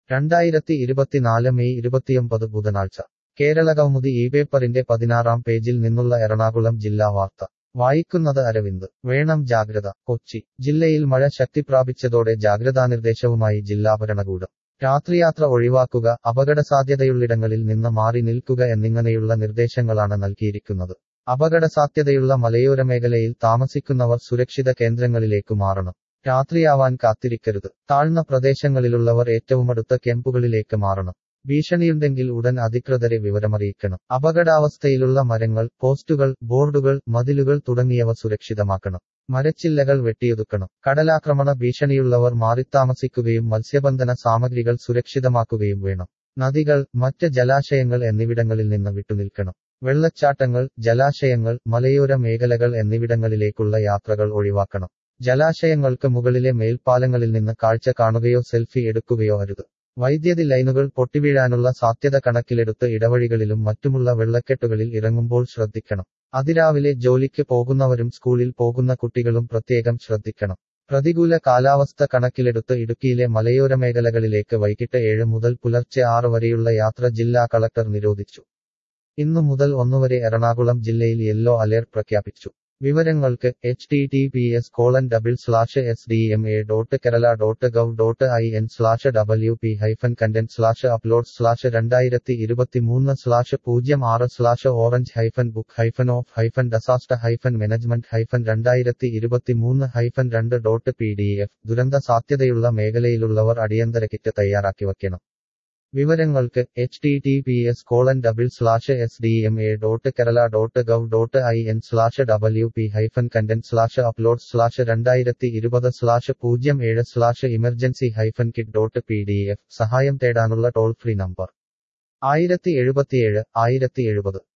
രണ്ടായിരത്തി ഇരുപത്തിനാല് മെയ് ഇരുപത്തിയൊമ്പത് ബുധനാഴ്ച കേരളകൗമുദി ഈ പേപ്പറിന്റെ പതിനാറാം പേജിൽ നിന്നുള്ള എറണാകുളം ജില്ലാ വാർത്ത വായിക്കുന്നത് അരവിന്ദ് വേണം ജാഗ്രത കൊച്ചി ജില്ലയിൽ മഴ ശക്തിപ്രാപിച്ചതോടെ ജാഗ്രതാനിർദ്ദേശവുമായി ജില്ലാ ഭരണകൂടം രാത്രിയാത്ര ഒഴിവാക്കുക അപകടസാധ്യതയുള്ളിടങ്ങളിൽ നിന്ന് മാറി നിൽക്കുക എന്നിങ്ങനെയുള്ള നിർദ്ദേശങ്ങളാണ് നൽകിയിരിക്കുന്നത് അപകടസാധ്യതയുള്ള മലയോര മേഖലയിൽ താമസിക്കുന്നവർ സുരക്ഷിത കേന്ദ്രങ്ങളിലേക്കു മാറണം രാത്രിയാവാൻ കാത്തിരിക്കരുത് താഴ്ന്ന പ്രദേശങ്ങളിലുള്ളവർ ഏറ്റവുമടുത്ത ക്യാമ്പുകളിലേക്ക് മാറണം ഭീഷണിയുണ്ടെങ്കിൽ ഉടൻ അധികൃതരെ വിവരമറിയിക്കണം അപകടാവസ്ഥയിലുള്ള മരങ്ങൾ പോസ്റ്റുകൾ ബോർഡുകൾ മതിലുകൾ തുടങ്ങിയവ സുരക്ഷിതമാക്കണം മരച്ചില്ലകൾ വെട്ടിയൊതുക്കണം കടലാക്രമണ ഭീഷണിയുള്ളവർ മാറിത്താമസിക്കുകയും മത്സ്യബന്ധന സാമഗ്രികൾ സുരക്ഷിതമാക്കുകയും വേണം നദികൾ മറ്റ് ജലാശയങ്ങൾ എന്നിവിടങ്ങളിൽ നിന്ന് വിട്ടുനിൽക്കണം വെള്ളച്ചാട്ടങ്ങൾ ജലാശയങ്ങൾ മലയോര മേഖലകൾ എന്നിവിടങ്ങളിലേക്കുള്ള യാത്രകൾ ഒഴിവാക്കണം ജലാശയങ്ങൾക്ക് മുകളിലെ മേൽപ്പാലങ്ങളിൽ നിന്ന് കാഴ്ച കാണുകയോ സെൽഫി എടുക്കുകയോ അരുത് വൈദ്യുതി ലൈനുകൾ പൊട്ടിവീഴാനുള്ള സാധ്യത കണക്കിലെടുത്ത് ഇടവഴികളിലും മറ്റുമുള്ള വെള്ളക്കെട്ടുകളിൽ ഇറങ്ങുമ്പോൾ ശ്രദ്ധിക്കണം അതിരാവിലെ ജോലിക്ക് പോകുന്നവരും സ്കൂളിൽ പോകുന്ന കുട്ടികളും പ്രത്യേകം ശ്രദ്ധിക്കണം പ്രതികൂല കാലാവസ്ഥ കണക്കിലെടുത്ത് ഇടുക്കിയിലെ മലയോര മേഖലകളിലേക്ക് വൈകിട്ട് ഏഴ് മുതൽ പുലർച്ചെ ആറ് വരെയുള്ള യാത്ര ജില്ലാ കളക്ടർ നിരോധിച്ചു ഇന്നു മുതൽ ഒന്നുവരെ എറണാകുളം ജില്ലയിൽ യെല്ലോ അലേർട്ട് പ്രഖ്യാപിച്ചു വിവരങ്ങൾക്ക് H T T P S colon double slash S D M A dot Kerala dot gov dot I N slash W P hyphen content slash upload slash രണ്ടായിരത്തി ഇരുപത്തിമൂന്ന് സ്ലാഷ് പൂജ്യം ആറ് slash orange hyphen book hyphen of hyphen disaster hyphen management hyphen രണ്ടായിരത്തി ഇരുപത്തിമൂന്ന് hyphen രണ്ട് dot P D F ദുരന്ത സാധ്യതയുള്ള മേഖലയിലുള്ളവർ അടിയന്തര കിറ്റ് തയ്യാറാക്കി വയ്ക്കണം വിവരങ്ങൾക്ക് H T T P S colon double slash S D M A dot Kerala dot gov dot I N slash W P hyphen content slash upload slash രണ്ടായിരത്തി ഇരുപത് slash പൂജ്യം ഏഴ് slash emergency hyphen kit dot P D F സഹായം തേടാനുള്ള toll free number ആയിരത്തി എഴുപത്തിയേഴ് ആയിരത്തി എഴുപത്